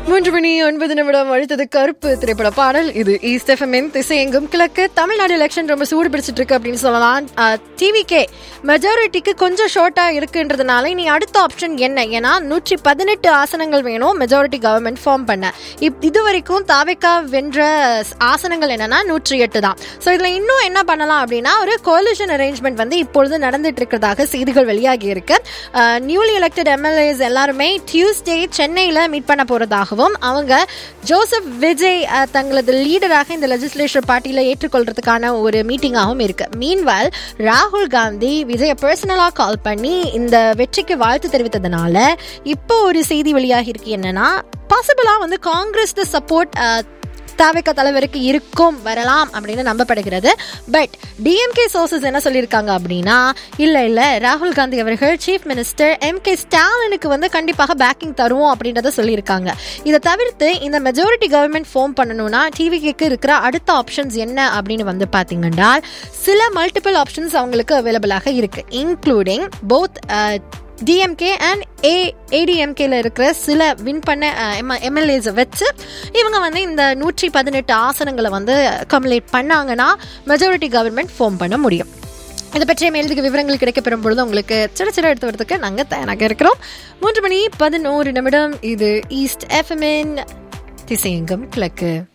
மூன்று மணி ஒன்பது நிமிடம் அழுத்தது கருப்பு திரைப்பட பாடல் இது ஈஸ்ட் எஃப்எம்என் திசையெங்கும் கிழக்கு தமிழ்நாடு எலெக்ஷன் ரொம்ப சூடு பிடிச்சிட்டு இருக்கு அப்படின்னு சொல்லலாம் டிவிகே மெஜாரிட்டிக்கு கொஞ்சம் ஷார்ட்டா இருக்குன்றதுனால இனி அடுத்த ஆப்ஷன் என்ன ஏன்னா நூற்றி பதினெட்டு ஆசனங்கள் வேணும் மெஜாரிட்டி கவர்மெண்ட் ஃபார்ம் பண்ண இப் இது வரைக்கும் தாவேக்கா வென்ற ஆசனங்கள் என்னன்னா நூற்றி எட்டு தான் ஸோ இதுல இன்னும் என்ன பண்ணலாம் அப்படின்னா ஒரு கோலிஷன் அரேஞ்ச்மெண்ட் வந்து இப்பொழுது நடந்துட்டு இருக்கிறதாக செய்திகள் வெளியாகி இருக்கு நியூலி எலெக்டட் எம்எல்ஏஸ் எல்லாருமே டியூஸ்டே சென்னையில் மீட் பண்ண போறதாகவும் அவங்க ஜோசப் விஜய் அஹ், தங்களது லீடராக இந்த லெஜிஸ்லேச்சர் பார்ட்டியில் ஏற்றுக்கொள்றதுக்கான ஒரு மீட்டிங்காகவும் இருக்கு மீன்வால் ராகுல் காந்தி விஜய பர்சனலாக கால் பண்ணி இந்த வெற்றிக்கு வாழ்த்து தெரிவித்ததுனால இப்போ ஒரு செய்தி வெளியாகி இருக்கு என்னன்னா பாசிபிளா வந்து காங்கிரஸ் சப்போர்ட் தாவேக்கா தலைவருக்கு இருக்கும் வரலாம் அப்படின்னு நம்பப்படுகிறது பட் டிஎம்கே சோர்சஸ் என்ன சொல்லியிருக்காங்க அப்படின்னா இல்லை இல்லை ராகுல் காந்தி அவர்கள் சீஃப் மினிஸ்டர் எம் கே ஸ்டாலினுக்கு வந்து கண்டிப்பாக பேக்கிங் தருவோம் அப்படின்றத சொல்லியிருக்காங்க இதை தவிர்த்து இந்த மெஜாரிட்டி கவர்மெண்ட் ஃபார்ம் பண்ணணும்னா டிவிக்கு இருக்கிற அடுத்த ஆப்ஷன்ஸ் என்ன அப்படின்னு வந்து பார்த்தீங்கன்னா சில மல்டிபிள் ஆப்ஷன்ஸ் அவங்களுக்கு அவைலபிளாக இருக்கு including both DMK and A ஏடிஎம்கேல இருக்கிற சில வின் பண்ண எம்எல்ஏஸ் வச்சு இவங்க வந்து இந்த நூற்றி பதினெட்டு ஆசனங்களை வந்து கம்ப்ளீட் பண்ணாங்கன்னா மெஜாரிட்டி கவர்மெண்ட் ஃபார்ம் பண்ண முடியும் இதை பற்றிய மேலதிக விவரங்கள் கிடைக்கப்பெறும் பொழுது உங்களுக்கு சில சில எடுத்து வரதுக்கு நாங்கள் தயாராக இருக்கிறோம் மூன்று மணி பதினோரு நிமிடம் இது ஈஸ்ட் எஃப்எம்என் திசையங்கம் கிழக்கு